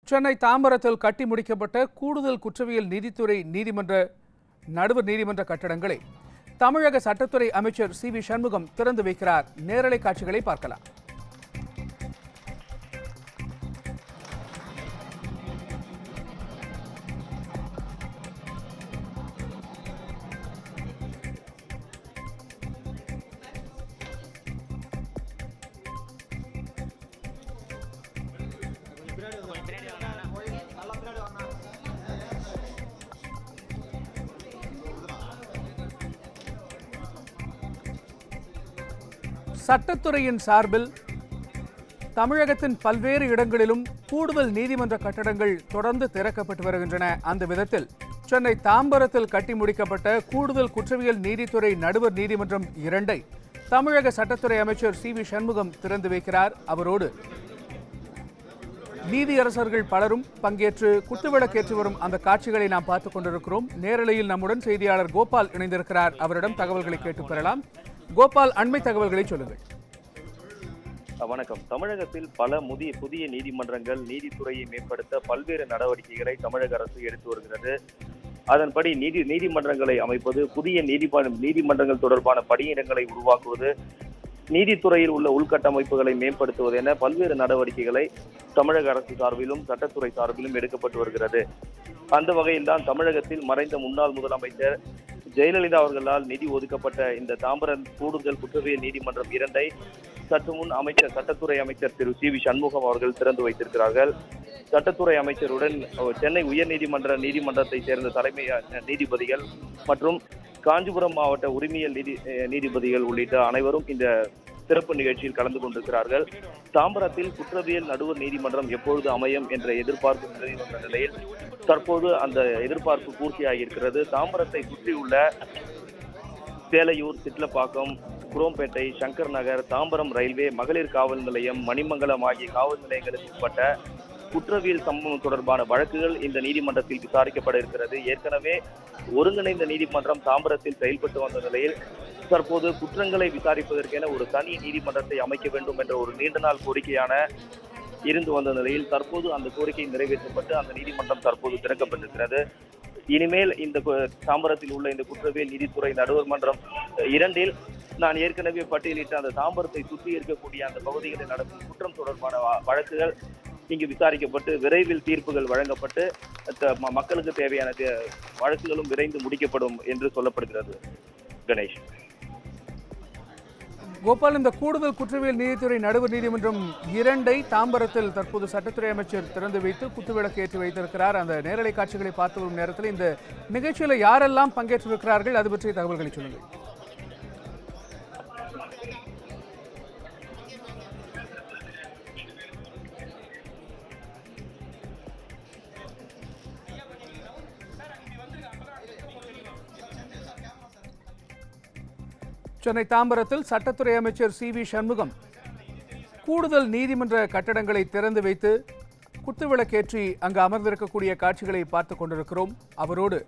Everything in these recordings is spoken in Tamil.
சென்னை தாம்பரத்தில் கட்டி முடிக்கப்பட்ட கூடுதல் குற்றவியல் நீதித்துறை நீதிமன்ற நடுவர் நீதிமன்ற கட்டடங்களை தமிழக சட்டத்துறை அமைச்சர் சி வி சண்முகம் திறந்து வைக்கிறார் நேரலை காட்சிகளை பார்க்கலாம் சட்டத்துறையின் சார்பில் தமிழகத்தின் பல்வேறு இடங்களிலும் கூடுதல் நீதிமன்ற கட்டடங்கள் தொடர்ந்து திறக்கப்பட்டு வருகின்றன அந்த விதத்தில் சென்னை தாம்பரத்தில் கட்டி முடிக்கப்பட்ட கூடுதல் குற்றவியல் நீதித்துறை நடுவர் நீதிமன்றம் இரண்டை தமிழக சட்டத்துறை அமைச்சர் சி வி சண்முகம் திறந்து வைக்கிறார் அவரோடு நீதியரசர்கள் பலரும் பங்கேற்று குத்துவிளக்கேற்றி வரும் அந்த காட்சிகளை நாம் பார்த்துக் கொண்டிருக்கிறோம் நேரலையில் நம்முடன் செய்தியாளர் கோபால் இணைந்திருக்கிறார் அவரிடம் தகவல்களை கேட்டுப் பெறலாம் கோபால் அண்மை தகவல்களை சொல்லுங்கள் வணக்கம் தமிழகத்தில் பல முதிய புதிய நீதிமன்றங்கள் நீதித்துறையை மேம்படுத்த பல்வேறு நடவடிக்கைகளை தமிழக அரசு எடுத்து வருகிறது அதன்படி நீதி நீதிமன்றங்களை அமைப்பது புதிய நீதிப நீதிமன்றங்கள் தொடர்பான பணியிடங்களை உருவாக்குவது நீதித்துறையில் உள்ள உள்கட்டமைப்புகளை மேம்படுத்துவது என பல்வேறு நடவடிக்கைகளை தமிழக அரசு சார்பிலும் சட்டத்துறை சார்பிலும் எடுக்கப்பட்டு வருகிறது அந்த வகையில்தான் தமிழகத்தில் மறைந்த முன்னாள் முதலமைச்சர் ஜெயலலிதா அவர்களால் நிதி ஒதுக்கப்பட்ட இந்த தாம்பரம் கூடுதல் குற்றவியல் நீதிமன்றம் இரண்டை சற்று முன் அமைச்சர் சட்டத்துறை அமைச்சர் திரு சி வி சண்முகம் அவர்கள் திறந்து வைத்திருக்கிறார்கள் சட்டத்துறை அமைச்சருடன் சென்னை உயர்நீதிமன்ற நீதிமன்றத்தை சேர்ந்த தலைமை நீதிபதிகள் மற்றும் காஞ்சிபுரம் மாவட்ட உரிமையல் நீதி நீதிபதிகள் உள்ளிட்ட அனைவரும் இந்த சிறப்பு நிகழ்ச்சியில் கலந்து கொண்டிருக்கிறார்கள் தாம்பரத்தில் குற்றவியல் நடுவர் நீதிமன்றம் எப்பொழுது அமையும் என்ற எதிர்பார்ப்பு நிறைவந்த நிலையில் தற்போது அந்த எதிர்பார்ப்பு பூர்த்தியாகி இருக்கிறது தாம்பரத்தை சுற்றியுள்ள சேலையூர் சிட்லப்பாக்கம் குரோம்பேட்டை சங்கர் நகர் தாம்பரம் ரயில்வே மகளிர் காவல் நிலையம் மணிமங்கலம் ஆகிய காவல் நிலையங்களுக்கு உட்பட்ட குற்றவியல் சம்பவம் தொடர்பான வழக்குகள் இந்த நீதிமன்றத்தில் விசாரிக்கப்பட இருக்கிறது ஏற்கனவே ஒருங்கிணைந்த நீதிமன்றம் தாம்பரத்தில் செயல்பட்டு வந்த நிலையில் தற்போது குற்றங்களை விசாரிப்பதற்கென ஒரு தனி நீதிமன்றத்தை அமைக்க வேண்டும் என்ற ஒரு நீண்ட நாள் கோரிக்கையான இருந்து வந்த நிலையில் தற்போது அந்த கோரிக்கை நிறைவேற்றப்பட்டு அந்த நீதிமன்றம் தற்போது திறக்கப்பட்டிருக்கிறது இனிமேல் இந்த தாம்பரத்தில் உள்ள இந்த குற்றவியல் நீதித்துறை நடுவர் மன்றம் இரண்டில் நான் ஏற்கனவே பட்டியலிட்ட அந்த தாம்பரத்தை சுற்றி இருக்கக்கூடிய அந்த பகுதிகளில் நடக்கும் குற்றம் தொடர்பான வழக்குகள் இங்கு விசாரிக்கப்பட்டு விரைவில் தீர்ப்புகள் வழங்கப்பட்டு மக்களுக்கு தேவையான வழக்குகளும் விரைந்து முடிக்கப்படும் என்று சொல்லப்படுகிறது கணேஷ் கோபால் இந்த கூடுதல் குற்றவியல் நீதித்துறை நடுவர் நீதிமன்றம் இரண்டை தாம்பரத்தில் தற்போது சட்டத்துறை அமைச்சர் திறந்து வைத்து குத்துவிளக்கு ஏற்றி வைத்திருக்கிறார் அந்த நேரலை காட்சிகளை பார்த்து வரும் நேரத்தில் இந்த நிகழ்ச்சியில் யாரெல்லாம் பங்கேற்றிருக்கிறார்கள் அது பற்றிய தகவல்களை சொல்லுங்கள் சென்னை தாம்பரத்தில் சட்டத்துறை அமைச்சர் சி வி சண்முகம் கூடுதல் நீதிமன்ற கட்டடங்களை திறந்து வைத்து குத்துவிளக்கேற்றி அங்கு அமர்ந்திருக்கக்கூடிய காட்சிகளை பார்த்து கொண்டிருக்கிறோம் அவரோடு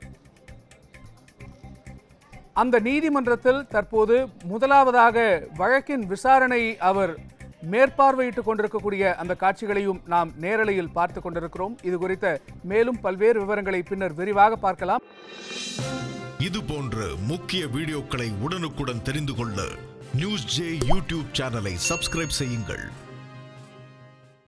அந்த நீதிமன்றத்தில் தற்போது முதலாவதாக வழக்கின் விசாரணை அவர் மேற்பார்வையிட்டுக் கொண்டிருக்கக்கூடிய அந்த காட்சிகளையும் நாம் நேரலையில் பார்த்து கொண்டிருக்கிறோம் இது குறித்த மேலும் பல்வேறு விவரங்களை பின்னர் விரிவாக பார்க்கலாம் இது போன்ற முக்கிய வீடியோக்களை உடனுக்குடன் தெரிந்து கொள்ள நியூஸ் ஜே யூடியூப் சேனலை சப்ஸ்கிரைப் செய்யுங்கள்